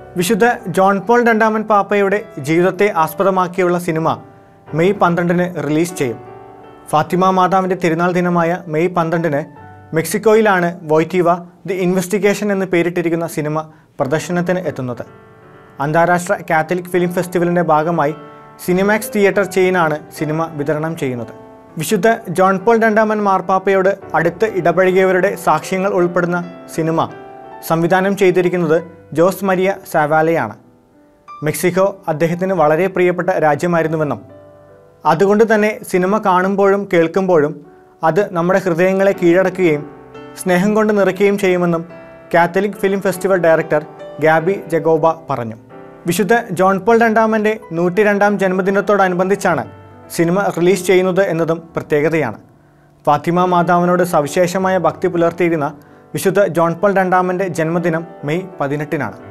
വിശുദ്ധ John Paul രണ്ടാമൻ പാപ്പയുടെ ജീവിതത്തെ ആസ്പദമാക്കിയുള്ള സിനിമ മെയ് പന്ത്രണ്ടിന് റിലീസ് ചെയ്യും ഫാത്തിമ മാതാവിൻ്റെ തിരുനാൾ ദിനമായ മെയ് പന്ത്രണ്ടിന് മെക്സിക്കോയിലാണ് വോയ്റ്റീവ ദി ഇൻവെസ്റ്റിഗേഷൻ എന്ന് പേരിട്ടിരിക്കുന്ന സിനിമ പ്രദർശനത്തിന് എത്തുന്നത് അന്താരാഷ്ട്ര കാത്തലിക് ഫിലിം ഫെസ്റ്റിവലിൻ്റെ ഭാഗമായി സിനിമാക്സ് തിയേറ്റർ ചെയിനാണ് സിനിമ വിതരണം ചെയ്യുന്നത് വിശുദ്ധ ജോൺ പോൾ രണ്ടാമൻ മാർപ്പാപ്പയോട് അടുത്ത് ഇടപഴകിയവരുടെ സാക്ഷ്യങ്ങൾ ഉൾപ്പെടുന്ന സിനിമ സംവിധാനം ചെയ്തിരിക്കുന്നത് ജോസ് മരിയ സാവാലയാണ് മെക്സിക്കോ അദ്ദേഹത്തിന് വളരെ പ്രിയപ്പെട്ട രാജ്യമായിരുന്നുവെന്നും അതുകൊണ്ട് തന്നെ സിനിമ കാണുമ്പോഴും കേൾക്കുമ്പോഴും അത് നമ്മുടെ ഹൃദയങ്ങളെ കീഴടക്കുകയും സ്നേഹം കൊണ്ട് നിറയ്ക്കുകയും ചെയ്യുമെന്നും Catholic film festival director Gabi Jagoba പറഞ്ഞു വിശുദ്ധ ജോൺ പോൾ രണ്ടാമൻ്റെ നൂറ്റി രണ്ടാം ജന്മദിനത്തോടനുബന്ധിച്ചാണ് സിനിമ റിലീസ് ചെയ്യുന്നത് എന്നതും പ്രത്യേകതയാണ് ഫാത്തിമ മാതാവിനോട് സവിശേഷമായ ഭക്തി പുലർത്തിയിരുന്ന വിശുദ്ധ ജോൺ പോൾ രണ്ടാമൻ്റെ ജന്മദിനം മെയ് പതിനെട്ടിനാണ്